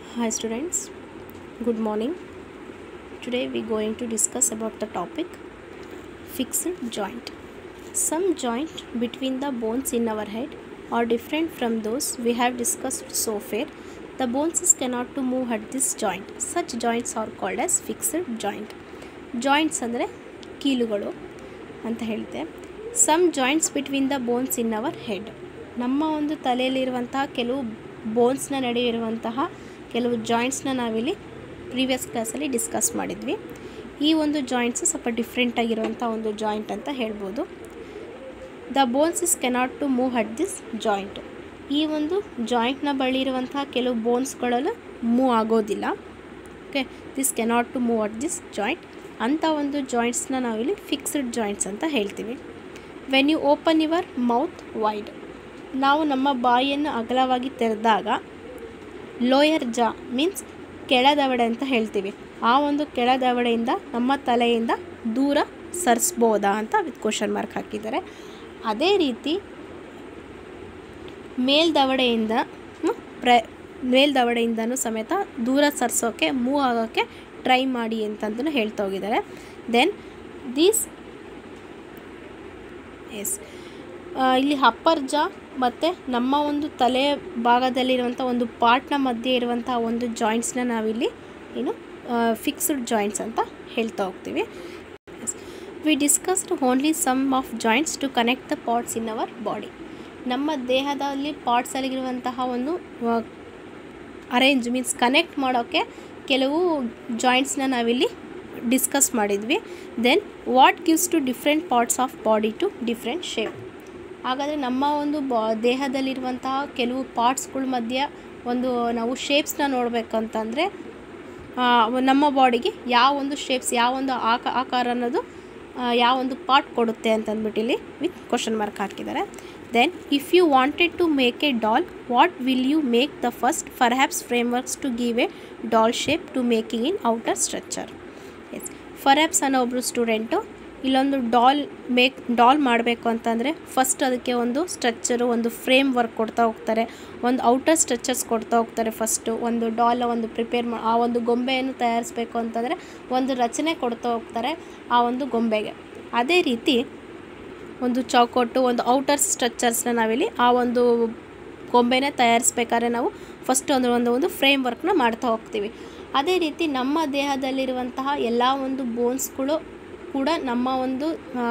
Hi students, good morning. Today we are going to discuss about the topic fixed joint. Some joint between the bones in our head are different from those we have discussed so far. The bones cannot to move at this joint. Such joints are called as fixed joint. Joints ಅಂದರೆ ಕೀಲುಗಳು ಅಂತ ಹೇಳುತ್ತೆ some joints between the bones in our head ನಮ್ಮ ಒಂದು ತಲೆಯಲ್ಲಿರುವಂತಹ ಕೆಲವು ಬೋನ್ಸ್ನ ನಡುವೆ ಇರುವಂತಹ ಕೆಲವು ಜಾಯಿಂಟ್ಸ್ನ ನಾವಿಲ್ಲಿ ಪ್ರೀವಿಯಸ್ ಕ್ಲಾಸಲ್ಲಿ ಡಿಸ್ಕಸ್ ಮಾಡಿದ್ವಿ ಈ ಒಂದು ಜಾಯಿಂಟ್ಸ್ ಸ್ವಲ್ಪ ಡಿಫ್ರೆಂಟ್ ಆಗಿರುವಂಥ ಒಂದು ಜಾಯಿಂಟ್ ಅಂತ ಹೇಳ್ಬೋದು the bones is cannot to move at this joint ಈ ಒಂದು ಜಾಯಿಂಟ್ನ ಬಳಿ ಇರುವಂತಹ ಕೆಲವು ಬೋನ್ಸ್ಗಳಲ್ಲೂ ಮೂವ್ ಆಗೋದಿಲ್ಲ okay this cannot to move at this joint ಅಂಥ ಒಂದು ಜಾಯಿಂಟ್ಸ್ನ ನಾವಿಲ್ಲಿ ಫಿಕ್ಸ್ಡ್ ಜಾಯಿಂಟ್ಸ್ ಅಂತ ಹೇಳ್ತೀವಿ when you open your mouth wide ನಾವು ನಮ್ಮ ಬಾಯಿಯನ್ನು ಅಗಲವಾಗಿ ತೆರೆದಾಗ ಲೋಯರ್ ಜಾ ಮೀನ್ಸ್ ಕೆಳದವಡೆ ಅಂತ ಹೇಳ್ತೀವಿ ಆ ಒಂದು ಕೆಳದವಡೆಯಿಂದ ನಮ್ಮ ತಲೆಯಿಂದ ದೂರ ಸರಿಸ್ಬೋದಾ ಅಂತ ವಿತ್ ಕ್ವಶನ್ ಮಾರ್ಕ್ ಹಾಕಿದ್ದಾರೆ ಅದೇ ರೀತಿ ಮೇಲ್ದವಡೆಯಿಂದ ಪ್ರ ಮೇಲ್ದವಡೆಯಿಂದನೂ ಸಮೇತ ದೂರ ಸರಿಸೋಕ್ಕೆ ಮೂವ್ ಆಗೋಕ್ಕೆ ಟ್ರೈ ಮಾಡಿ ಅಂತಂದು ಹೇಳ್ತಾ ಹೋಗಿದ್ದಾರೆ ದೆನ್ ದೀಸ್ ಎಸ್ ಇಲ್ಲಿ ಅಪ್ಪರ್ ಜಾ ಮತ್ತು ನಮ್ಮ ಒಂದು ತಲೆ ಭಾಗದಲ್ಲಿರುವಂಥ ಒಂದು ಪಾರ್ಟ್ನ ಮಧ್ಯೆ ಇರುವಂಥ ಒಂದು ಜಾಯಿಂಟ್ಸ್ನ ನಾವಿಲ್ಲಿ ಏನು ಫಿಕ್ಸ್ಡ್ ಜಾಯಿಂಟ್ಸ್ ಅಂತ ಹೇಳ್ತಾ ಹೋಗ್ತೀವಿ we discussed only some of joints to connect the parts in our body ನಮ್ಮ ದೇಹದಲ್ಲಿ ಪಾರ್ಟ್ಸಲ್ಲಿರುವಂತಹ ಒಂದು ಅರೇಂಜ್ ಮೀನ್ಸ್ ಕನೆಕ್ಟ್ ಮಾಡೋಕ್ಕೆ ಕೆಲವು ಜಾಯಿಂಟ್ಸ್ನ ನಾವಿಲ್ಲಿ ಡಿಸ್ಕಸ್ ಮಾಡಿದ್ವಿ then what gives to different parts of body to different shape ಹಾಗಾದರೆ ನಮ್ಮ ಒಂದು ಬಾ ದೇಹದಲ್ಲಿರುವಂತಹ ಕೆಲವು ಪಾರ್ಟ್ಸ್ಗಳ ಮಧ್ಯೆ ಒಂದು ನಾವು ಶೇಪ್ಸ್ನ ನೋಡಬೇಕಂತಂದರೆ ನಮ್ಮ ಬಾಡಿಗೆ ಯಾವ ಒಂದು ಶೇಪ್ಸ್ ಯಾವ ಒಂದು ಆಕ ಆಕಾರ ಅನ್ನೋದು ಯಾವ ಒಂದು ಪಾರ್ಟ್ ಕೊಡುತ್ತೆ ಅಂತಂದ್ಬಿಟ್ಟು ಇಲ್ಲಿ ವಿತ್ ಕ್ವಶನ್ ಮಾರ್ಕ್ ಹಾಕಿದ್ದಾರೆ then if you wanted to make a doll what will you make the first perhaps frameworks to give a doll shape to making in outer structure as perhaps ಅನ್ನೋ ಒಬ್ಬರು student ಇಲ್ಲೊಂದು doll make doll ಮಾಡಬೇಕು ಅಂತಂದರೆ first ಅದಕ್ಕೆ ಒಂದು structure ಒಂದು frame work ಕೊಡ್ತಾ ಹೋಗ್ತಾರೆ ಒಂದು ಔಟರ್ ಸ್ಟ್ರಕ್ಚರ್ಸ್ ಕೊಡ್ತಾ ಹೋಗ್ತಾರೆ ಫಸ್ಟು ಒಂದು ಡಾಲ್ ಒಂದು ಪ್ರಿಪೇರ್ ಮಾ ಆ ಒಂದು ಗೊಂಬೆಯನ್ನು ತಯಾರಿಸಬೇಕು ಅಂತಂದರೆ ಒಂದು ರಚನೆ ಕೊಡ್ತಾ ಹೋಗ್ತಾರೆ ಆ ಒಂದು ಗೊಂಬೆಗೆ ಅದೇ ರೀತಿ ಒಂದು ಚೌಕಟ್ಟು ಒಂದು ಔಟರ್ ಸ್ಟ್ರಕ್ಚರ್ಸ್ನ ನಾವಿಲ್ಲಿ ಆ ಒಂದು ಗೊಂಬೆನೇ ತಯಾರಿಸ್ಬೇಕಾದ್ರೆ ನಾವು ಫಸ್ಟ್ ಒಂದು ಒಂದು ಒಂದು ಫ್ರೇಮ್ ವರ್ಕ್ನ ಮಾಡ್ತಾ ಹೋಗ್ತೀವಿ ಅದೇ ರೀತಿ ನಮ್ಮ ದೇಹದಲ್ಲಿರುವಂತಹ ಎಲ್ಲ ಒಂದು ಬೋನ್ಸ್ಗಳು ಕೂಡ ನಮ್ಮ ಒಂದು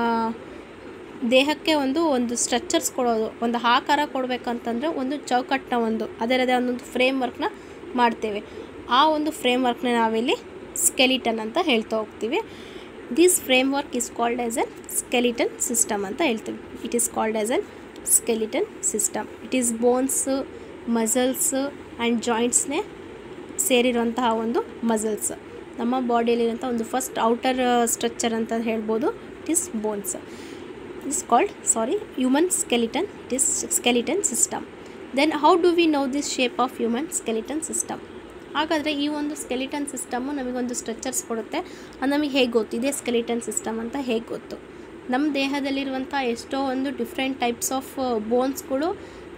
ದೇಹಕ್ಕೆ ಒಂದು ಒಂದು ಸ್ಟ್ರಕ್ಚರ್ಸ್ ಕೊಡೋದು ಒಂದು ಆಕಾರ ಕೊಡಬೇಕಂತಂದರೆ ಒಂದು ಚೌಕಟ್ಟನ್ನ ಒಂದು ಅದರದೇ ಒಂದೊಂದು ಫ್ರೇಮ್ ವರ್ಕ್ನ ಮಾಡ್ತೇವೆ ಆ ಒಂದು ಫ್ರೇಮ್ ವರ್ಕ್ನ ನಾವಿಲ್ಲಿ ಸ್ಕೆಲಿಟನ್ ಅಂತ ಹೇಳ್ತಾ ಹೋಗ್ತೀವಿ this framework is called as an skeleton system ಅಂತ ಹೇಳ್ತೀವಿ it is called as an skeleton system it is bones muscles and ಜಾಯಿಂಟ್ಸ್ನೇ ಸೇರಿರುವಂತಹ ಒಂದು ಮಸಲ್ಸ್ ನಮ್ಮ ಬಾಡಿಯಲ್ಲಿರುವಂಥ ಒಂದು ಫಸ್ಟ್ ಔಟರ್ ಸ್ಟ್ರಕ್ಚರ್ ಅಂತ ಹೇಳ್ಬೋದು it is bones is called sorry human skeleton it is skeleton system then how do we know this shape of human skeleton system ಹಾಗಾದರೆ ಈ ಒಂದು ಸ್ಕೆಲಿಟನ್ ಸಿಸ್ಟಮು ನಮಗೊಂದು ಸ್ಟ್ರಕ್ಚರ್ಸ್ ಕೊಡುತ್ತೆ ಅದು ನಮಗೆ ಹೇಗೆ ಗೊತ್ತು ಇದೇ ಸ್ಕೆಲಿಟನ್ ಸಿಸ್ಟಮ್ ಅಂತ ಹೇಗೆ ಗೊತ್ತು ನಮ್ಮ ದೇಹದಲ್ಲಿರುವಂಥ ಎಷ್ಟೋ ಒಂದು ಡಿಫ್ರೆಂಟ್ ಟೈಪ್ಸ್ ಆಫ್ ಬೋನ್ಸ್ಗಳು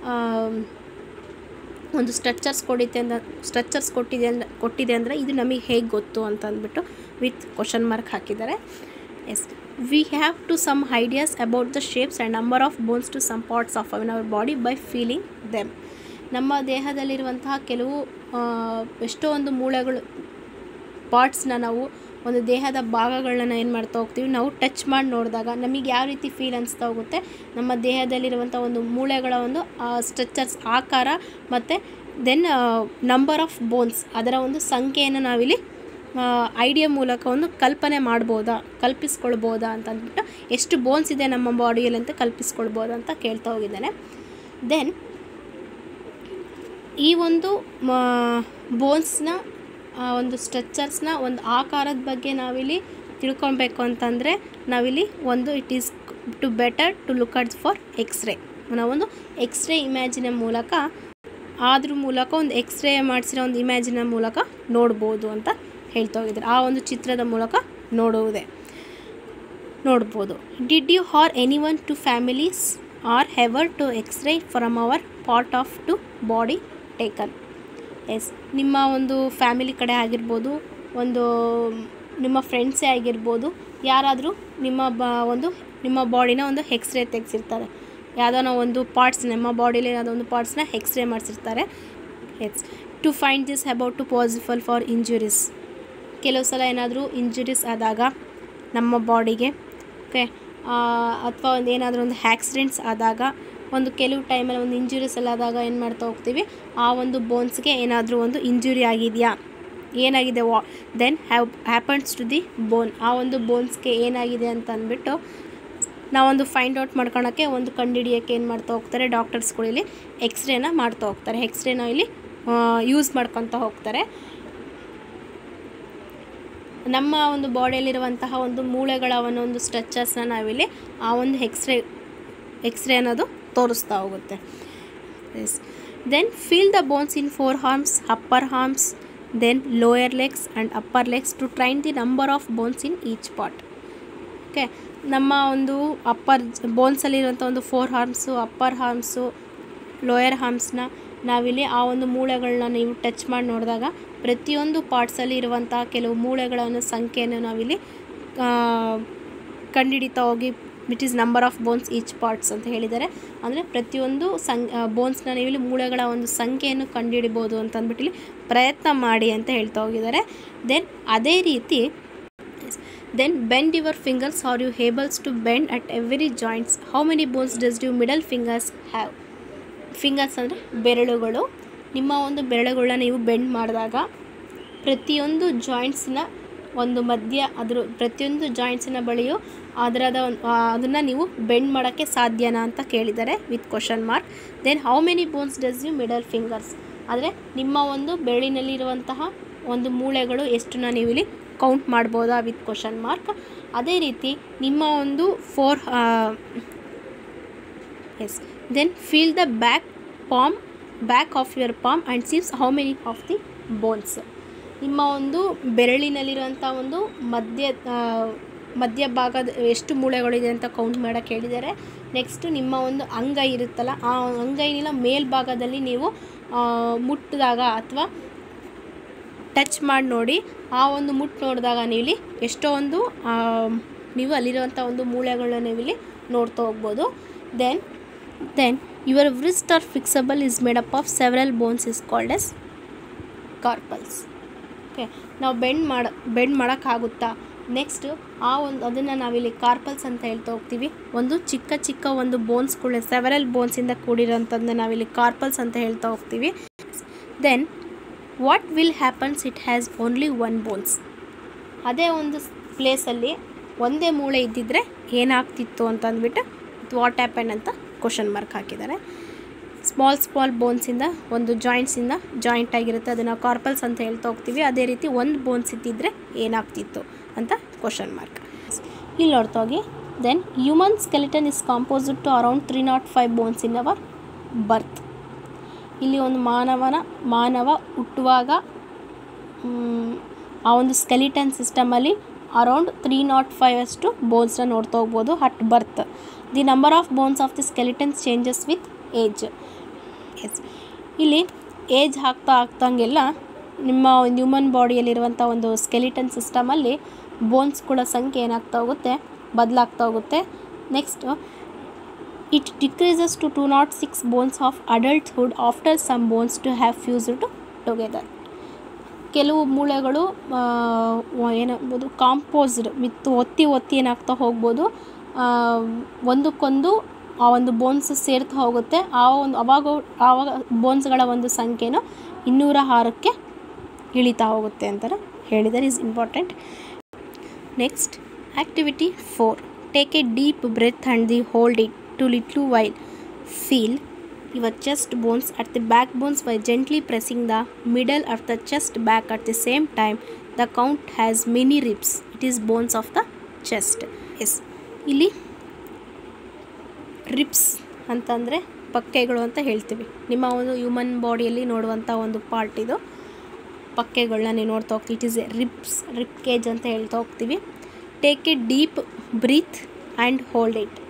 ಒಂದು ಸ್ಟ್ರಕ್ಚರ್ಸ್ ಕೊಡಿತೆ ಅಂದ ಸ್ಟ್ರಕ್ಚರ್ಸ್ ಕೊಟ್ಟಿದೆ ಅಂದ ಕೊಟ್ಟಿದೆ ಅಂದರೆ ಇದು ನಮಗೆ ಹೇಗೆ ಗೊತ್ತು ಅಂತ ಅಂದ್ಬಿಟ್ಟು ವಿತ್ ಕ್ವಶನ್ ಮಾರ್ಕ್ ಹಾಕಿದ್ದಾರೆ as we have to some ideas about the shapes and number of bones to some parts of own our body by feeling them ನಮ್ಮ ದೇಹದಲ್ಲಿರುವಂತಹ ಕೆಲವು ಎಷ್ಟೋ ಒಂದು ಮೂಳೆಗಳು ಪಾರ್ಟ್ಸ್ನ ನಾವು ಒಂದು ದೇಹದ ಭಾಗಗಳನ್ನ ಏನು ಮಾಡ್ತಾ ಹೋಗ್ತೀವಿ ನಾವು ಟಚ್ ಮಾಡಿ ನೋಡಿದಾಗ ನಮಗೆ ಯಾವ ರೀತಿ ಫೀಲ್ ಅನಿಸ್ತಾ ಹೋಗುತ್ತೆ ನಮ್ಮ ದೇಹದಲ್ಲಿರುವಂಥ ಒಂದು ಮೂಳೆಗಳ ಒಂದು ಸ್ಟ್ರಕ್ಚರ್ಸ್ ಆಕಾರ ಮತ್ತು ದೆನ್ ನಂಬರ್ ಆಫ್ ಬೋನ್ಸ್ ಅದರ ಒಂದು ಸಂಖ್ಯೆಯನ್ನು ನಾವಿಲ್ಲಿ ಐಡಿಯಾ ಮೂಲಕ ಒಂದು ಕಲ್ಪನೆ ಮಾಡ್ಬೋದಾ ಕಲ್ಪಿಸ್ಕೊಳ್ಬೋದಾ ಅಂತ ಅಂದ್ಬಿಟ್ಟು ಎಷ್ಟು ಬೋನ್ಸ್ ಇದೆ ನಮ್ಮ ಬಾಡಿಯಲ್ಲಿ ಅಂತ ಕಲ್ಪಿಸ್ಕೊಳ್ಬೋದಾ ಅಂತ ಕೇಳ್ತಾ ಹೋಗಿದ್ದಾನೆ ದೆನ್ ಈ ಒಂದು ಬೋನ್ಸ್ನ ಒಂದು ಸ್ಟ್ರಕ್ಚರ್ಸ್ನ ಒಂದು ಆಕಾರದ ಬಗ್ಗೆ ನಾವಿಲ್ಲಿ ತಿಳ್ಕೊಬೇಕು ಅಂತಂದರೆ ನಾವಿಲ್ಲಿ ಒಂದು it is to better to look at for X ray ನಾವೊಂದು ಎಕ್ಸ್ರೇ ಇಮ್ಯಾಜಿನ ಮೂಲಕ ಅದ್ರ ಮೂಲಕ ಒಂದು ಎಕ್ಸ್ರೇ ಮಾಡಿಸಿರೋ ಒಂದು ಇಮ್ಯಾಜಿನ ಮೂಲಕ ನೋಡ್ಬೋದು ಅಂತ ಹೇಳ್ತಾ ಹೋಗಿದ್ದಾರೆ ಆ ಒಂದು ಚಿತ್ರದ ಮೂಲಕ ನೋಡುವುದೇ ನೋಡ್ಬೋದು did you have any one to families or ever to X ray from our part of to body taken as ನಿಮ್ಮ ಒಂದು ಫ್ಯಾಮಿಲಿ ಕಡೆ ಆಗಿರ್ಬೋದು ಒಂದು ನಿಮ್ಮ ಫ್ರೆಂಡ್ಸೇ ಆಗಿರ್ಬೋದು ಯಾರಾದರೂ ನಿಮ್ಮ ಬ ಒಂದು ನಿಮ್ಮ ಬಾಡಿನ ಒಂದು ಎಕ್ಸ್ರೇ ತೆಗೆಸಿರ್ತಾರೆ ಯಾವುದೋ ಒಂದು ಪಾರ್ಟ್ಸ್ ನಮ್ಮ ಬಾಡಿಲಿ ಯಾವುದೋ ಒಂದು ಪಾರ್ಟ್ಸ್ನ ಎಕ್ಸ್ರೇ ಮಾಡಿಸಿರ್ತಾರೆ as to find this about to possible for injuries ಕೆಲವು ಸಲ ಏನಾದರೂ ಇಂಜುರೀಸ್ ಆದಾಗ ನಮ್ಮ ಬಾಡಿಗೆ ಓಕೆ ಅಥವಾ ಒಂದು ಏನಾದರೂ ಒಂದು ಆಕ್ಸಿಡೆಂಟ್ಸ್ ಆದಾಗ ಒಂದು ಕೆಲವು ಟೈಮಲ್ಲಿ ಒಂದು ಇಂಜುರೀಸ್ ಎಲ್ಲ ಆದಾಗ ಏನು ಮಾಡ್ತಾ ಹೋಗ್ತೀವಿ ಆ ಒಂದು ಬೋನ್ಸ್ಗೆ ಏನಾದರೂ ಒಂದು ಇಂಜುರಿ ಆಗಿದೆಯಾ ಏನಾಗಿದೆ ವಾ then have happens to the bone ಆ ಒಂದು ಬೋನ್ಸ್ಗೆ ಏನಾಗಿದೆ ಅಂತ ಅಂದ್ಬಿಟ್ಟು ನಾವೊಂದು ಫೈಂಡ್ ಔಟ್ ಮಾಡ್ಕೊಳಕ್ಕೆ ಒಂದು ಕಂಡುಹಿಡಿಯೋಕ್ಕೆ ಏನು ಮಾಡ್ತಾ ಹೋಗ್ತಾರೆ ಡಾಕ್ಟರ್ಸ್ಗಳು ಇಲ್ಲಿ ಎಕ್ಸ್ರೇನ ಮಾಡ್ತಾ ಹೋಗ್ತಾರೆ ಎಕ್ಸ್ರೇನ ಇಲ್ಲಿ ಯೂಸ್ ಮಾಡ್ಕೊತ ಹೋಗ್ತಾರೆ ನಮ್ಮ ಒಂದು ಬಾಡಿಯಲ್ಲಿರುವಂತಹ ಒಂದು ಮೂಳೆಗಳ ಒಂದು ಸ್ಟ್ರಕ್ಚರ್ಸ್ನ ನಾವಿಲ್ಲಿ ಆ ಒಂದು ಎಕ್ಸ್ರೇ ಎಕ್ಸ್ರೇ ಅನ್ನೋದು ತೋರಿಸ್ತಾ ಹೋಗುತ್ತೆ as then feel the bones in forearms upper arms then lower legs and upper legs to train the number of bones in each part okay ನಮ್ಮ ಒಂದು ಅಪ್ಪರ್ ಬೋನ್ಸಲ್ಲಿರುವಂಥ ಒಂದು forearms upper arms lower ಹಾರ್ಮ್ಸ್ನ ನಾವಿಲ್ಲಿ ಆ ಒಂದು ಮೂಳೆಗಳನ್ನ ನೀವು touch ಮಾಡಿ ನೋಡಿದಾಗ ಪ್ರತಿಯೊಂದು ಪಾರ್ಟ್ಸಲ್ಲಿ ಇರುವಂಥ ಕೆಲವು ಮೂಳೆಗಳ ಒಂದು ಸಂಖ್ಯೆಯನ್ನು ನಾವಿಲ್ಲಿ ಕಂಡುಹಿಡಿತಾ ಹೋಗಿ what is number of bones each parts ಅಂತ ಹೇಳಿದ್ದಾರೆ ಅಂದರೆ ಪ್ರತಿಯೊಂದು ಸಂ ಬೋನ್ಸ್ನ ನೀವಿಲ್ಲಿ ಮೂಳೆಗಳ ಒಂದು ಸಂಖ್ಯೆಯನ್ನು ಕಂಡುಹಿಡಿಬೋದು ಅಂತ ಅಂದ್ಬಿಟ್ಟು ಇಲ್ಲಿ ಪ್ರಯತ್ನ ಮಾಡಿ ಅಂತ ಹೇಳ್ತಾ ಹೋಗಿದ್ದಾರೆ ದೆನ್ ಅದೇ ರೀತಿ then bend your fingers are you able to bend at every joints how many bones does you middle fingers have fingers ಅಂದರೆ ಬೆರಳುಗಳು ನಿಮ್ಮ ಒಂದು ಬೆರಳುಗಳನ್ನ ನೀವು ಬೆಂಡ್ ಮಾಡಿದಾಗ ಪ್ರತಿಯೊಂದು ಜಾಯಿಂಟ್ಸ್ನ ಒಂದು ಮಧ್ಯ ಅದ್ರ ಪ್ರತಿಯೊಂದು ಜಾಯಿಂಟ್ಸಿನ ಬಳಿಯೂ ಅದರದ ಒಂದು ಅದನ್ನು ನೀವು ಬೆಂಡ್ ಮಾಡೋಕ್ಕೆ ಸಾಧ್ಯನಾ ಅಂತ ಕೇಳಿದ್ದಾರೆ with question mark then how many bones does you middle fingers ಆದರೆ ನಿಮ್ಮ ಒಂದು ಬೆರಳಿನಲ್ಲಿರುವಂತಹ ಒಂದು ಮೂಳೆಗಳು ಎಷ್ಟನ್ನ ನೀವು ಇಲ್ಲಿ ಕೌಂಟ್ ಮಾಡ್ಬೋದಾ ವಿತ್ ಕ್ವಶನ್ ಮಾರ್ಕ್ ಅದೇ ರೀತಿ ನಿಮ್ಮ ಒಂದು four as then feel the back palm back of your palm and sees how many of the bones ನಿಮ್ಮ ಒಂದು ಬೆರಳಿನಲ್ಲಿರುವಂಥ ಒಂದು ಮಧ್ಯ ಮಧ್ಯಭಾಗದ ಎಷ್ಟು ಮೂಳೆಗಳಿದೆ ಅಂತ ಕೌಂಟ್ ಮಾಡೋಕ್ಕೆ ಹೇಳಿದ್ದಾರೆ ನೆಕ್ಸ್ಟು ನಿಮ್ಮ ಒಂದು ಅಂಗೈ ಇರುತ್ತಲ್ಲ ಆ ಅಂಗೈನಿನ ಮೇಲ್ಭಾಗದಲ್ಲಿ ನೀವು ಮುಟ್ಟಿದಾಗ ಅಥವಾ ಟಚ್ ಮಾಡಿ ನೋಡಿ ಆ ಒಂದು ಮುಟ್ಟು ನೋಡಿದಾಗ ನೀವಿಲ್ಲಿ ಎಷ್ಟೋ ಒಂದು ನೀವು ಅಲ್ಲಿರುವಂಥ ಒಂದು ಮೂಳೆಗಳನ್ನ ನೀವಿಲ್ಲಿ ನೋಡ್ತಾ ಹೋಗ್ಬೋದು then then your wrist are fixable is made up of several bones is called as carpals okay ನಾವು ಬೆಂಡ್ ಮಾಡ ಬೆಂಡ್ ಮಾಡೋಕ್ಕಾಗುತ್ತಾ ನೆಕ್ಸ್ಟು ಆ ಒಂದು ಅದನ್ನು ನಾವಿಲ್ಲಿ ಕಾರ್ಪಲ್ಸ್ ಅಂತ ಹೇಳ್ತಾ ಹೋಗ್ತೀವಿ ಒಂದು ಚಿಕ್ಕ ಚಿಕ್ಕ ಒಂದು ಬೋನ್ಸ್ಗಳು ಸೆವೆರಲ್ ಬೋನ್ಸಿಂದ ಕೂಡಿರೋಂಥದ್ದನ್ನ ನಾವಿಲ್ಲಿ ಕಾರ್ಪಲ್ಸ್ ಅಂತ ಹೇಳ್ತಾ ಹೋಗ್ತೀವಿ then what will happens it has only one bones ಅದೇ ಒಂದು ಪ್ಲೇಸಲ್ಲಿ ಒಂದೇ ಮೂಳೆ ಇದ್ದಿದ್ದರೆ ಏನಾಗ್ತಿತ್ತು ಅಂತ ಅಂದ್ಬಿಟ್ಟು ವಾಟ್ ಹ್ಯಾಪನ್ ಅಂತ ಕ್ವಶನ್ ಮಾರ್ಕ್ ಹಾಕಿದ್ದಾರೆ ಸ್ಮಾಲ್ ಸ್ಮಾಲ್ ಬೋನ್ಸಿಂದ ಒಂದು ಜಾಯಿಂಟ್ಸಿಂದ ಜಾಯಿಂಟ್ ಆಗಿರುತ್ತೆ ಅದನ್ನು ಕಾರ್ಪಲ್ಸ್ ಅಂತ ಹೇಳ್ತಾ ಹೋಗ್ತೀವಿ ಅದೇ ರೀತಿ ಒಂದು ಬೋನ್ಸ್ ಇದ್ದಿದ್ದರೆ ಏನಾಗ್ತಿತ್ತು ಅಂತ ಕ್ವಶನ್ ಮಾರ್ಕ್ ಇಲ್ಲಿ ನೋಡ್ತಾ ಹೋಗಿ then human skeleton is composite to around three not five bones in our birth ಇಲ್ಲಿ ಒಂದು ಮಾನವನ ಮಾನವ ಹುಟ್ಟುವಾಗ ಆ ಒಂದು ಸ್ಕೆಲಿಟನ್ ಸಿಸ್ಟಮಲ್ಲಿ ಅರೌಂಡ್ ತ್ರೀ ನಾಟ್ ಫೈವ್ ಅಷ್ಟು ಬೋನ್ಸ್ನ ನೋಡ್ತಾ ಹೋಗ್ಬೋದು at birth the number of bones of the skeletons changes with age as ಇಲ್ಲಿ ಏಜ್ ಆಗ್ತಾ ಆಗ್ತಂಗೆಲ್ಲ ನಿಮ್ಮ ಒಂದು ಹ್ಯೂಮನ್ ಬಾಡಿಯಲ್ಲಿರುವಂಥ ಒಂದು ಸ್ಕೆಲಿಟನ್ ಸಿಸ್ಟಮಲ್ಲಿ ಬೋನ್ಸ್ಗಳ ಸಂಖ್ಯೆ ಏನಾಗ್ತಾ ಹೋಗುತ್ತೆ ಬದಲಾಗ್ತಾ ಹೋಗುತ್ತೆ next it decreases to two not six bones of adulthood after some bones to have fused together ಕೆಲವು ಮೂಳೆಗಳು ಏನಾಗ್ಬೋದು ಕಾಂಪೋಸ್ಡ್ ಮಿತ್ತು ಒತ್ತಿ ಒತ್ತಿ ಏನಾಗ್ತಾ ಹೋಗ್ಬೋದು ಒಂದಕ್ಕೊಂದು ಆ ಒಂದು ಬೋನ್ಸ್ ಸೇರ್ತಾ ಹೋಗುತ್ತೆ ಆ ಒಂದು ಅವಾಗ ಆವಾಗ ಬೋನ್ಸ್ಗಳ ಒಂದು ಸಂಖ್ಯೆನೂ ಇನ್ನೂರ ಆರಕ್ಕೆ ಇಳಿತಾ ಹೋಗುತ್ತೆ ಅಂತಾರೆ ಹೇಳಿದರೆ is important next activity for take a deep breath and the hold it to little while feel your chest bones at the backbones by gently pressing the middle of the chest back at the same time the count has many ribs it is bones of the chest yes ಇಲ್ಲಿ ribs ಅಂತಂದರೆ ಪಕ್ಕೆಗಳು ಅಂತ ಹೇಳ್ತೀವಿ ನಿಮ್ಮ ಒಂದು human ಬಾಡಿಯಲ್ಲಿ ನೋಡುವಂಥ ಒಂದು ಪಾರ್ಟ್ ಇದು ಪಕ್ಕೆಗಳನ್ನ ನೀವು ನೋಡ್ತಾ ಹೋಗ್ತೀವಿ it is a ribs rib cage ಅಂತ ಹೇಳ್ತಾ ಹೋಗ್ತೀವಿ take a deep breath and hold it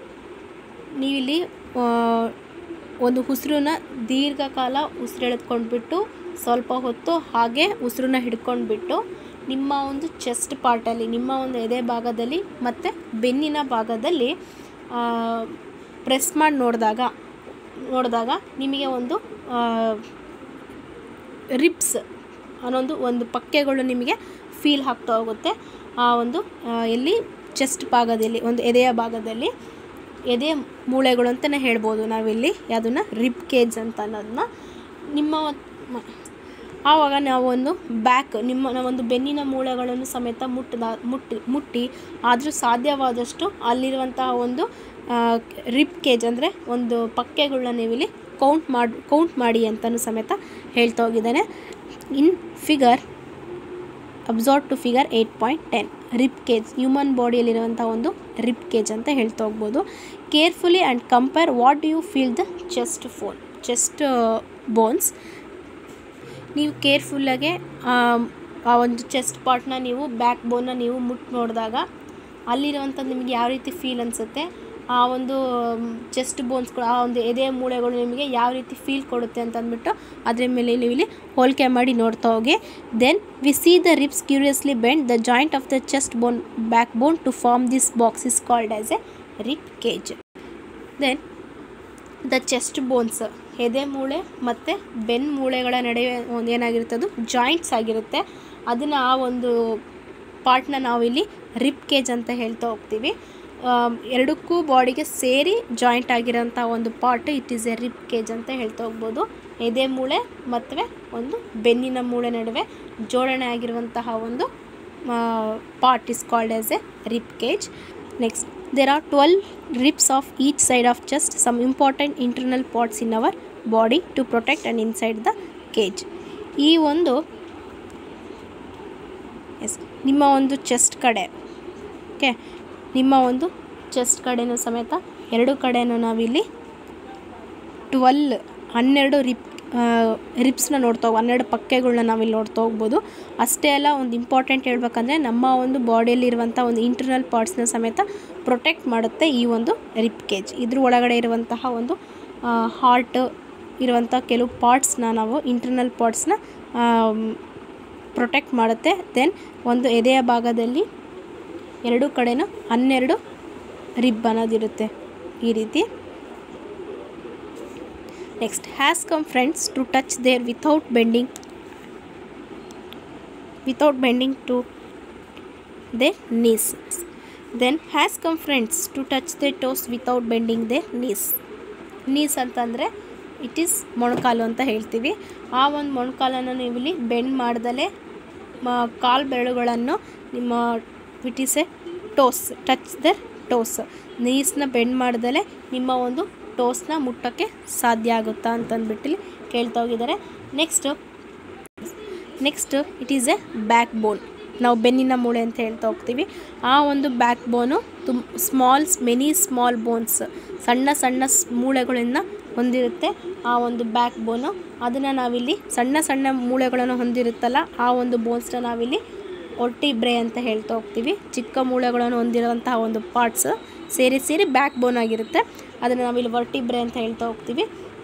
ನೀವಿಲ್ಲಿ ಒಂದು ಉಸಿರನ್ನ ದೀರ್ಘಕಾಲ ಉಸಿರೆಳೆದ್ಕೊಂಡ್ಬಿಟ್ಟು ಸ್ವಲ್ಪ ಹೊತ್ತು ಹಾಗೆ ಉಸಿರನ್ನ ಹಿಡ್ಕೊಂಡ್ಬಿಟ್ಟು ನಿಮ್ಮ ಒಂದು ಚೆಸ್ಟ್ ಪಾರ್ಟಲ್ಲಿ ನಿಮ್ಮ ಒಂದು ಎದೆ ಭಾಗದಲ್ಲಿ ಮತ್ತು ಬೆನ್ನಿನ ಭಾಗದಲ್ಲಿ ಪ್ರೆಸ್ ಮಾಡಿ ನೋಡಿದಾಗ ನೋಡಿದಾಗ ನಿಮಗೆ ಒಂದು ರಿಬ್ಸ್ ಅನ್ನೊಂದು ಒಂದು ಪಕ್ಕೆಗಳು ನಿಮಗೆ ಫೀಲ್ ಆಗ್ತಾ ಹೋಗುತ್ತೆ ಆ ಒಂದು ಆ, ಎಲ್ಲಿ ಚೆಸ್ಟ್ ಭಾಗದಲ್ಲಿ ಒಂದು ಎದೆಯ ಭಾಗದಲ್ಲಿ ಎದೆ ಮೂಳೆಗಳು ಅಂತಲೇ ಹೇಳ್ಬೋದು ನಾವಿಲ್ಲಿ ಅದನ್ನು ರಿಬ್ ಕೇಜ್ ಅಂತ ಅನ್ನೋದನ್ನ ನಿಮ್ಮ ಮ- ಆವಾಗ ನಾವು ಒಂದು ಬ್ಯಾಕ್ ನಿಮ್ಮ ಒಂದು ಬೆನ್ನಿನ ಮೂಳೆಗಳನ್ನು ಸಮೇತ ಮುಟ್ಟದ ಮುಟ್ಟಿ ಮುಟ್ಟಿ ಆದರೂ ಸಾಧ್ಯವಾದಷ್ಟು ಅಲ್ಲಿರುವಂತಹ ಒಂದು ರಿಪ್ ಕೇಜ್ ಅಂದರೆ ಒಂದು ಪಕ್ಕೆಗಳನ್ನ ನೀವಿಲ್ಲಿ ಕೌಂಟ್ ಮಾಡಿ ಕೌಂಟ್ ಮಾಡಿ ಅಂತಲೂ ಸಮೇತ ಹೇಳ್ತಾ ಹೋಗಿದ್ದಾನೆ in figure observe to figure eight point ten rib cage human ಬಾಡಿಯಲ್ಲಿರುವಂಥ ಒಂದು ರಿಪ್ ಕೇಜ್ ಅಂತ ಹೇಳ್ತಾ ಹೋಗ್ಬೋದು carefully and compare what do you feel the chest bone chest bones ನೀವು ಕೇರ್ಫುಲ್ಲಾಗೆ ಆ ಒಂದು ಚೆಸ್ಟ್ ಪಾರ್ಟ್ನ ನೀವು ಬ್ಯಾಕ್ ಬೋನ್ನ ನೀವು ಮುಟ್ಟು ನೋಡಿದಾಗ ಅಲ್ಲಿರುವಂಥದ್ದು ನಿಮಗೆ ಯಾವ ರೀತಿ ಫೀಲ್ ಅನಿಸುತ್ತೆ ಆ ಒಂದು ಚೆಸ್ಟ್ ಬೋನ್ಸ್ಗಳು ಆ ಒಂದು ಎದೆ ಮೂಳೆಗಳು ನಿಮಗೆ ಯಾವ ರೀತಿ ಫೀಲ್ ಕೊಡುತ್ತೆ ಅಂತ ಅಂದ್ಬಿಟ್ಟು ಅದ್ರ ಮೇಲೆ ನೀವು ಇಲ್ಲಿ ಹೋಲಿಕೆ ಮಾಡಿ ನೋಡ್ತಾ ಹೋಗಿ then we see the ribs curiously bend the joint of the chest bone back bone to form this box is called as a rib cage then the chest bones ಎದೆ ಮೂಳೆ ಮತ್ತು ಬೆನ್ ಮೂಳೆಗಳ ನಡುವೆ ಒಂದು ಏನಾಗಿರುತ್ತೆ ಅದು ಜಾಯಿಂಟ್ಸ್ ಆಗಿರುತ್ತೆ ಅದನ್ನು ಆ ಒಂದು ಪಾರ್ಟ್ನ ನಾವಿಲ್ಲಿ ರಿಪ್ ಕೇಜ್ ಅಂತ ಹೇಳ್ತಾ ಹೋಗ್ತೀವಿ ಆಮ್, ಎರಡಕ್ಕೂ ಬಾಡಿಗೆ ಸೇರಿ ಜಾಯಿಂಟ್ ಆಗಿರೋಂಥ ಒಂದು part it is a rib cage ಅಂತ ಹೇಳ್ತಾ ಹೋಗ್ಬೋದು ಎದೆ ಮೂಳೆ ಮತ್ತು ಒಂದು ಬೆನ್ನಿನ ಮೂಳೆ ನಡುವೆ ಜೋಡಣೆ ಆಗಿರುವಂತಹ ಒಂದು part is called as a rib cage next there are twelve ribs of each side of chest some important internal parts in our body to protect and inside the cage ಈ ಒಂದು ಎಸ್ ನಿಮ್ಮ ಒಂದು chest ಕಡೆ okay ನಿಮ್ಮ ಒಂದು chest ಕಡೆನೂ ಸಮೇತ ಎರಡು ಕಡೆನೂ ನಾವಿಲ್ಲಿ ಟ್ವೆಲ್ ಹನ್ನೆರಡು ರಿಪ್ ರಿಪ್ಸ್ನ ನೋಡ್ತಾ ಹೋಗ್ ಹನ್ನೆರಡು ಪಕ್ಕೆಗಳನ್ನ ನಾವಿಲ್ಲಿ ನೋಡ್ತಾ ಹೋಗ್ಬೋದು ಅಷ್ಟೇ ಅಲ್ಲ ಒಂದು ಇಂಪಾರ್ಟೆಂಟ್ ಹೇಳ್ಬೇಕಂದ್ರೆ ನಮ್ಮ ಒಂದು ಬಾಡಿಯಲ್ಲಿರುವಂಥ ಒಂದು ಇಂಟರ್ನಲ್ ಪಾರ್ಟ್ಸ್ನ ಸಮೇತ ಪ್ರೊಟೆಕ್ಟ್ ಮಾಡುತ್ತೆ ಈ ಒಂದು ರಿಪ್ ಕೇಜ್ ಇದ್ರ ಒಳಗಡೆ ಇರುವಂತಹ ಒಂದು ಹಾರ್ಟ್ ಇರುವಂಥ ಕೆಲವು ಪಾರ್ಟ್ಸ್ನ ನಾವು ಇಂಟರ್ನಲ್ ಪಾರ್ಟ್ಸ್ನ ಪ್ರೊಟೆಕ್ಟ್ ಮಾಡುತ್ತೆ ದೆನ್ ಒಂದು ಎದೆಯ ಭಾಗದಲ್ಲಿ ಎರಡೂ ಕಡೆನೂ ಹನ್ನೆರಡು ರಿಬ್ ಅನ್ನೋದಿರುತ್ತೆ ಈ ರೀತಿ next has come friends to touch there without bending without bending to their knees. Then has come friends to touch their toes without bending their knees. Knees ಅಂತಂದರೆ ಇಟ್ ಈಸ್ ಮೊಣಕಾಲು ಅಂತ ಹೇಳ್ತೀವಿ ಆ ಒಂದು ಮೊಣಕಾಲನ್ನು ನೀವು ಇಲ್ಲಿ ಬೆಂಡ್ ಮಾಡ್ದಲೇ ಮ ಕಾಲು ಬೆರಳುಗಳನ್ನು ನಿಮ್ಮ it is a toes touch the toes ನೀಸ್ನ ಬೆಂಡ್ ಮಾಡ್ದಲೇ ನಿಮ್ಮ ಒಂದು ಟೋಸ್ನ ಮುಟ್ಟೋಕ್ಕೆ ಸಾಧ್ಯ ಆಗುತ್ತಾ ಅಂತಂದ್ಬಿಟ್ಟು ಇಲ್ಲಿ ಕೇಳ್ತಾ ಹೋಗಿದ್ದಾರೆ next next it is a back bone ನಾವು ಬೆನ್ನಿನ ಮೂಳೆ ಅಂತ ಹೇಳ್ತಾ ಹೋಗ್ತೀವಿ ಆ ಒಂದು ಬ್ಯಾಕ್ ಬೋನು ತುಮ್ ಸ್ಮಾಲ್ಸ್ ಮೆನಿ ಸ್ಮಾಲ್ ಬೋನ್ಸ್ ಸಣ್ಣ ಸಣ್ಣ ಸ್- ಮೂಳೆಗಳನ್ನು ಹೊಂದಿರುತ್ತೆ ಆ ಒಂದು ಬ್ಯಾಕ್ ಬೋನು ಅದನ್ನು ನಾವಿಲ್ಲಿ ಸಣ್ಣ ಸಣ್ಣ ಮೂಳೆಗಳನ್ನು ಹೊಂದಿರುತ್ತಲ್ಲ ಆ ಒಂದು ಬೋನ್ಸ್ನ ನಾವಿಲ್ಲಿ ಒಟ್ಟಿಬ್ರೆ ಅಂತ ಹೇಳ್ತಾ ಹೋಗ್ತೀವಿ ಚಿಕ್ಕ ಮೂಳೆಗಳನ್ನು ಹೊಂದಿರುವಂತಹ ಒಂದು ಪಾರ್ಟ್ಸ್ ಸೇರಿ ಸೇರಿ ಬ್ಯಾಕ್ ಬೋನ್ ಆಗಿರುತ್ತೆ ಅದನ್ನು ನಾವಿಲ್ಲಿ ವರ್ಟಿಬ್ರೆ ಅಂತ ಹೇಳ್ತಾ ಹೋಗ್ತೀವಿ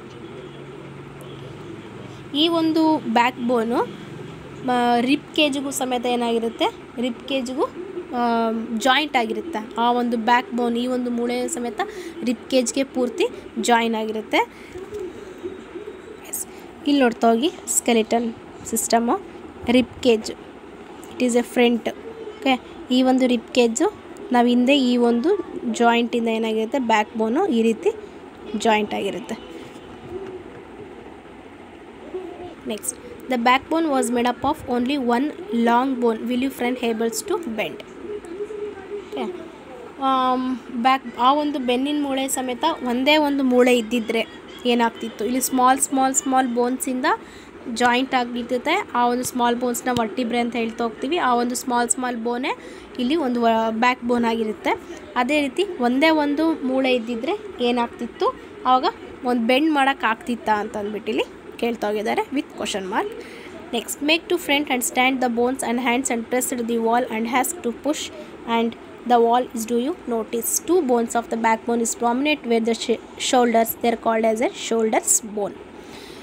ಈ ಒಂದು ಬ್ಯಾಕ್ ಬೋನು ರಿಪ್ ಕೇಜಿಗೂ ಸಮೇತ ಏನಾಗಿರುತ್ತೆ ರಿಪ್ ಕೇಜಿಗೂ ಜಾಯಿಂಟ್ ಆಗಿರುತ್ತೆ ಆ ಒಂದು ಬ್ಯಾಕ್ ಬೋನ್ ಈ ಒಂದು ಮೂಳೆ ಸಮೇತ ರಿಪ್ ಕೇಜ್ಗೆ ಪೂರ್ತಿ ಜಾಯಿನ್ ಆಗಿರುತ್ತೆ Yes. ಇಲ್ಲಿ ನೋಡ್ತಾ ಹೋಗಿ skeleton system rib cage it is a front okay ಈ ಒಂದು ರಿಪ್ ಕೇಜು ನಾವು ಹಿಂದೆ ಈ ಒಂದು ಜಾಯಿಂಟಿಂದ ಏನಾಗಿರುತ್ತೆ ಬ್ಯಾಕ್ ಬೋನು ಈ ರೀತಿ ಜಾಯಿಂಟ್ ಆಗಿರುತ್ತೆ next the back bone was made up of only one long bone will you friend able to bend okay back ಆ ಒಂದು ಬೆನ್ನಿನ ಮೂಳೆ ಸಮೇತ ಒಂದೇ ಒಂದು ಮೂಳೆ ಇದ್ದಿದ್ರೆ ಏನಾಗ್ತಿತ್ತು ಇಲ್ಲಿ ಸ್ಮಾಲ್ ಸ್ಮಾಲ್ ಸ್ಮಾಲ್ ಬೋನ್ಸಿಂದ ಜಾಯಿಂಟ್ ಆಗಿರ್ತೈತೆ ಆ ಒಂದು ಸ್ಮಾಲ್ ಬೋನ್ಸ್ನ ವರ್ಟಿಬ್ರೆ ಅಂತ ಹೇಳ್ತಾ ಹೋಗ್ತೀವಿ ಆ ಒಂದು ಸ್ಮಾಲ್ ಸ್ಮಾಲ್ ಬೋನೇ ಇಲ್ಲಿ ಒಂದು ಬ್ಯಾಕ್ ಬೋನ್ ಆಗಿರುತ್ತೆ ಅದೇ ರೀತಿ ಒಂದೇ ಒಂದು ಮೂಳೆ ಇದ್ದಿದ್ರೆ ಏನಾಗ್ತಿತ್ತು ಆವಾಗ ಒಂದು ಬೆಂಡ್ ಮಾಡೋಕ್ಕಾಗ್ತಿತ್ತಾ ಅಂತ ಅಂದ್ಬಿಟ್ಟು ಇಲ್ಲಿ ಕೇಳ್ತಾ ಹೋಗಿದ್ದಾರೆ with question mark next make to front and stand the bones and hands and pressed the wall and has to push and the wall is do you notice two bones of the backbone is prominent where the sh- shoulders they are called as a shoulders bone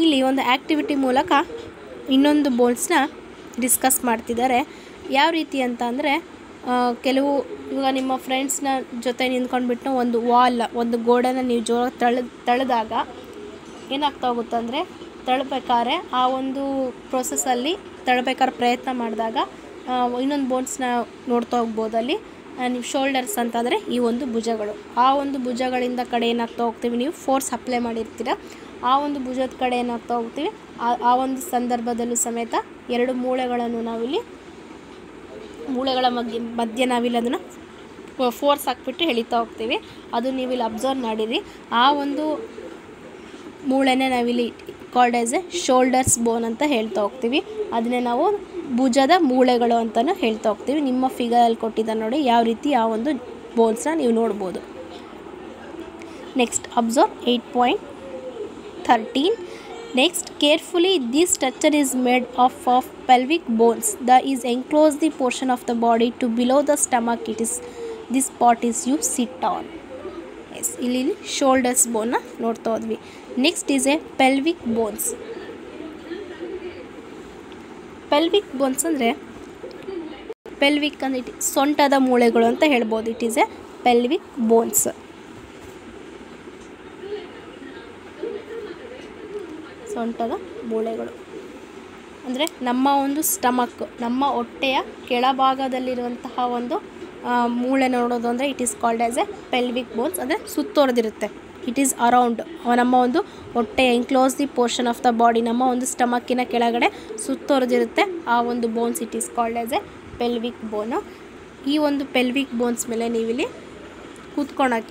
ಇಲ್ಲಿ ಒಂದು activity ಮೂಲಕ ಇನ್ನೊಂದು ಬೋನ್ಸ್ನ discuss ಮಾಡ್ತಿದ್ದಾರೆ ಯಾವ ರೀತಿ ಅಂತ ಅಂದರೆ ಕೆಲವು ಇವಾಗ ನಿಮ್ಮ ಫ್ರೆಂಡ್ಸ್ನ ಜೊತೆ ನಿಂತ್ಕೊಂಡ್ಬಿಟ್ಟು ಒಂದು ವಾಲ್ ಒಂದು ಗೋಡನ್ನು ನೀವು ಜೋರ ತಳ ತಳೆದಾಗ ಏನಾಗ್ತಾ ಹೋಗುತ್ತೆ ಅಂದರೆ ತಳ್ಬೇಕಾದ್ರೆ ಆ ಒಂದು ಪ್ರೊಸೆಸ್ಸಲ್ಲಿ ತಳ್ಬೇಕಾದ್ರೆ ಪ್ರಯತ್ನ ಮಾಡಿದಾಗ ಇನ್ನೊಂದು ಬೋನ್ಸ್ನ ನೋಡ್ತಾ ಹೋಗ್ಬೋದು ಅಲ್ಲಿ ಆ, ನೀವು ಶೋಲ್ಡರ್ಸ್ ಅಂತಂದರೆ ಈ ಒಂದು ಭುಜಗಳು ಆ ಒಂದು ಭುಜಗಳಿಂದ ಕಡೆ ಏನಾಗ್ತಾ ಹೋಗ್ತೀವಿ ನೀವು ಫೋರ್ಸ್ ಅಪ್ಲೈ ಮಾಡಿರ್ತೀರ ಆ ಒಂದು ಭುಜದ ಕಡೆ ಏನಾಗ್ತಾ ಹೋಗ್ತೀವಿ ಆ ಆ ಒಂದು ಸಂದರ್ಭದಲ್ಲೂ ಸಮೇತ ಎರಡು ಮೂಳೆಗಳನ್ನು ನಾವಿಲ್ಲಿ ಮೂಳೆಗಳ ಮಧ್ಯೆ ಮಧ್ಯೆ ನಾವಿಲ್ಲಿ ಅದನ್ನು ಫೋರ್ಸ್ ಹಾಕ್ಬಿಟ್ಟು ಎಳಿತಾ ಹೋಗ್ತೀವಿ ಅದು ನೀವಿಲ್ಲಿ ಅಬ್ಸರ್ವ್ ಮಾಡಿರಿ ಆ ಒಂದು ಮೂಳೆನೇ ನಾವಿಲ್ಲಿ called as a shoulders bone ಅಂತ ಹೇಳ್ತಾ ಹೋಗ್ತೀವಿ ಅದನ್ನೇ ನಾವು ಭುಜದ ಮೂಳೆಗಳು ಅಂತಲೂ ಹೇಳ್ತಾ ಹೋಗ್ತೀವಿ ನಿಮ್ಮ ಫಿಗರಲ್ಲಿ ಕೊಟ್ಟಿದ್ದ ನೋಡಿ ಯಾವ ರೀತಿ ಆ ಒಂದು ಬೋನ್ಸ್ನ ನೀವು ನೋಡ್ಬೋದು next observe eight point thirteen next carefully this structure is made of of pelvic bones the is enclose the portion of the body to below the stomach it is this part is you sit on as ಇಲ್ಲಿ shoulders ಬೋನ್ನ ನೋಡ್ತಾ ಹೋದ್ವಿ next is a pelvic bones pelvic bones ಅಂದರೆ pelvic ಅಂದರೆ it ಸೊಂಟದ ಮೂಳೆಗಳು ಅಂತ ಹೇಳ್ಬೋದು it is a pelvic bones ಸೊಂಟದ ಮೂಳೆಗಳು ಅಂದರೆ ನಮ್ಮ ಒಂದು ಸ್ಟಮಕ್ ನಮ್ಮ ಹೊಟ್ಟೆಯ ಕೆಳಭಾಗದಲ್ಲಿರುವಂತಹ ಒಂದು ಆ, ಮೂಳೆ ನೋಡೋದು ಅಂದರೆ it is called as a pelvic bones ಅಂದರೆ ಸುತ್ತೋರ್ದಿರುತ್ತೆ ಇಟ್ ಈಸ್ ಅರೌಂಡ್ ನಮ್ಮ ಒಂದು ಹೊಟ್ಟೆ enclose the portion of the body ನಮ್ಮ ಒಂದು ಸ್ಟಮಕ್ಕಿನ ಕೆಳಗಡೆ ಸುತ್ತೋರ್ದಿರುತ್ತೆ ಆ ಒಂದು bones it is called as a pelvic bone ಈ ಒಂದು ಪೆಲ್ವಿಕ್ ಬೋನ್ಸ್ ಮೇಲೆ ನೀವಿಲ್ಲಿ ಕೂತ್ಕೊಳಕ್ಕೆ